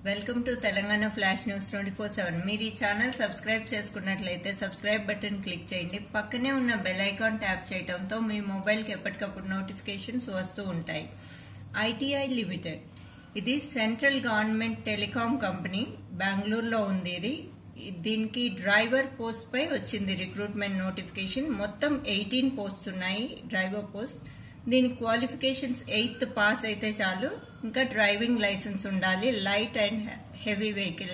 welcome to Telangana flash news twenty four seven మీరు ఈ channel subscribe చేసుకున్నట్లయితే సబ్స్క్రైబ్ బటన్ క్లిక్ చేయండి పక్కనే ఉన్న బెల్ ఐకాన్ ట్యాప్ చేయడంతో మీ మొబైల్కి ఎప్పటికప్పుడు నోటిఫికేషన్స్ వస్తూ ఉంటాయి ఐటీఐ లిమిటెడ్ ఇది సెంట్రల్ గవర్నమెంట్ టెలికాం కంపెనీ బెంగళూరులో ఉంది ఇది దీనికి డ్రైవర్ పోస్ట్ పై వచ్చింది రిక్రూట్మెంట్ నోటిఫికేషన్ మొత్తం ఎయిటీన్ పోస్ట్ ఉన్నాయి డ్రైవర్ పోస్ట్ దీని క్వాలిఫికేషన్స్ ఎయిత్ పాస్ అయితే చాలు ఇంకా డ్రైవింగ్ లైసెన్స్ ఉండాలి light and heavy vehicle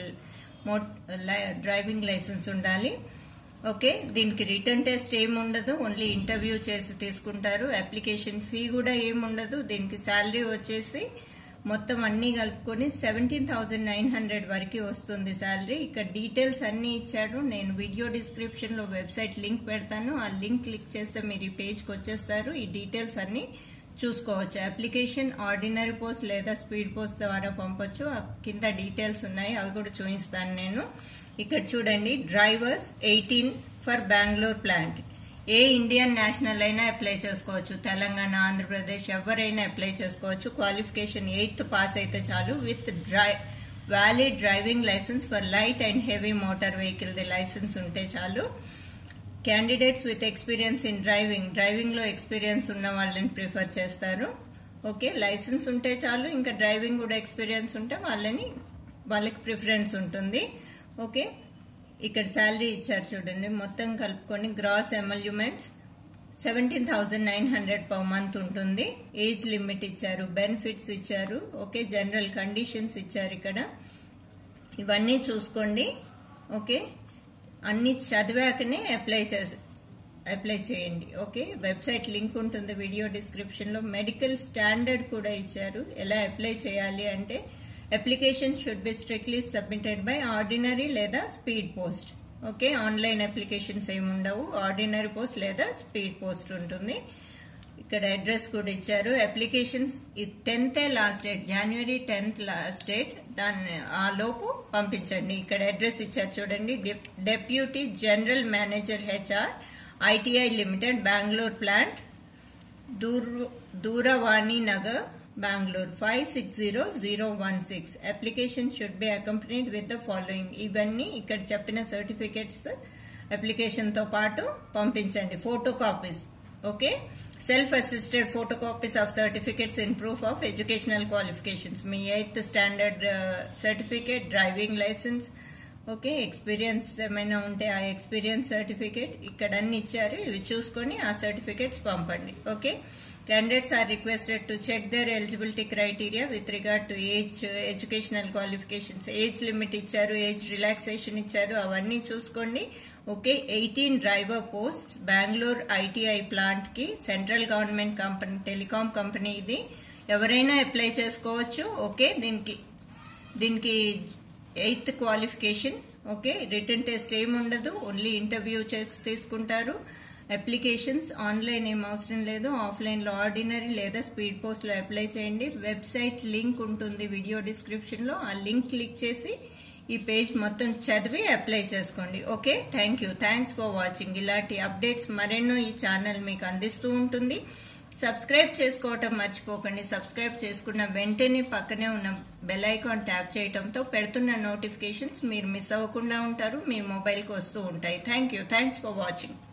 driving licence ఉండాలి ఓకే దీనికి రిటర్న్ టెస్ట్ ఏమి ఉండదు ఓన్లీ ఇంటర్వ్యూ చేసి తీసుకుంటారు అప్లికేషన్ ఫీ కూడా ఏమి ఉండదు దీనికి శాలరీ వచ్చేసి మొత్తం అన్ని కలుపుకొని సెవెంటీన్ థౌజండ్ నైన్ హండ్రెడ్ వరకు వస్తుంది శాలరీ ఇక్కడ డీటెయిల్స్ అన్ని ఇచ్చాడు నేను వీడియో డిస్క్రిప్షన్ లో వెబ్సైట్ లింక్ పెడతాను ఆ లింక్ క్లిక్ చేస్తే మీరు ఈ పేజ్కి వచ్చేస్తారు ఈ డీటెయిల్స్ అన్ని చూసుకోవచ్చు అప్లికేషన్ ఆర్డినరీ పోస్ట్ లేదా స్పీడ్ పోస్ట్ ద్వారా పంపొచ్చు ఆ కింద డీటెయిల్స్ ఉన్నాయి అవి కూడా చూపిస్తాను నేను ఇక్కడ చూడండి drivers eighteen for Bengaluru plant ఏ ఇండియన్ నేషనల్ అయినా అప్లై చేసుకోవచ్చు తెలంగాణ ఆంధ్రప్రదేశ్ ఎవరైనా అప్లై చేసుకోవచ్చు క్వాలిఫికేషన్ ఎయిత్ పాస్ అయితే చాలు with dry valid driving licence for light and heavy motor vehicle the licence ఉంటే చాలు candidates with experience in driving driving లో ఎక్స్పీరియన్స్ ఉన్న వాళ్ళని ప్రిఫర్ చేస్తారు ఓకే లైసెన్స్ ఉంటే చాలు ఇంకా డ్రైవింగ్ కూడా ఎక్స్పీరియన్స్ ఉంటే వాళ్ళని వాళ్ళకి ప్రిఫరెన్స్ ఉంటుంది ఓకే ఇక్కడ శాలరీ ఇచ్చారు చూడండి మొత్తం కలుపుకొని gross emoluments seventeen thousand nine hundred per month ఉంటుంది ఏజ్ లిమిట్ ఇచ్చారు బెనిఫిట్స్ ఇచ్చారు ఓకే జనరల్ కండిషన్స్ ఇచ్చారు ఇక్కడ ఇవన్నీ చూసుకోండి ఓకే అన్ని చదివాకనే అప్లై చేసి అప్లై చేయండి ఓకే వెబ్సైట్ లింక్ ఉంటుంది వీడియో డిస్క్రిప్షన్ లో మెడికల్ స్టాండర్డ్ కూడా ఇచ్చారు ఎలా అప్లై చేయాలి అంటే application should be strictly submitted by ordinary లేదా speed post okay online applications ఏమి ఉండవు ఆర్డినరీ పోస్ట్ లేదా స్పీడ్ పోస్ట్ ఉంటుంది ఇక్కడ అడ్రస్ కూడా ఇచ్చారు applications tenth last date January tenth last date దాన్ని ఆ లోపు పంపించండి ఇక్కడ అడ్రస్ ఇచ్చారు చూడండి deputy general manager HR ITI limited Bengaluru plant దూర్ Dooravani Nagar Bengaluru five six zero zero one six application should be accompanied with the following ఇవన్నీ ఇక్కడ చెప్పిన సర్టిఫికెట్స్ అప్లికేషన్ తో పాటు పంపించండి photo copies okay self assisted photo copies of certificates in proof of educational qualifications మీ eighth standard certificate driving licence okay experience ఏమైనా ఉంటే ఆ ఎక్స్పీరియన్స్ సర్టిఫికేట్ ఇక్కడ అన్ని ఇచ్చారు ఇవి చూసుకొని ఆ సర్టిఫికేట్స్ పంపండి okay candidates are requested to check their eligibility criteria with regard to age uh, educational qualifications age limit ఇచ్చారు ఏజ్ రిలాక్సేషన్ ఇచ్చారు అవన్నీ చూసుకోండి okay eighteen driver post Bengaluru ITI plant కి central government company telecom company ఇది ఎవరైనా apply చేసుకోవచ్చు okay దీనికి దీనికి eighth qualification okay written test ఏమి ఉండదు ఓన్లీ ఇంటర్వ్యూ చేసి తీసుకుంటారు అప్లికేషన్స్ ఆన్లైన్ ఏం అవసరం లేదు ఆఫ్లైన్లో ఆర్డినరీ లేదా స్పీడ్ పోస్ట్లో అప్లై చేయండి వెబ్సైట్ లింక్ ఉంటుంది వీడియో డిస్క్రిప్షన్లో ఆ లింక్ క్లిక్ చేసి ఈ పేజ్ మొత్తం చదివి అప్లై చేసుకోండి okay thank you thanks for watching ఇలాంటి అప్డేట్స్ మరెన్నో ఈ ఛానల్ మీకు అందిస్తూ ఉంటుంది సబ్స్క్రైబ్ చేసుకోవటం మర్చిపోకండి సబ్స్క్రైబ్ చేసుకున్న వెంటనే పక్కనే ఉన్న బెల్ ఐకాన్ ట్యాప్ చేయడంతో పెడుతున్న నోటిఫికేషన్స్ మీరు మిస్ అవ్వకుండా ఉంటారు మీ మొబైల్కి వస్తూ ఉంటాయి thank you thanks for watching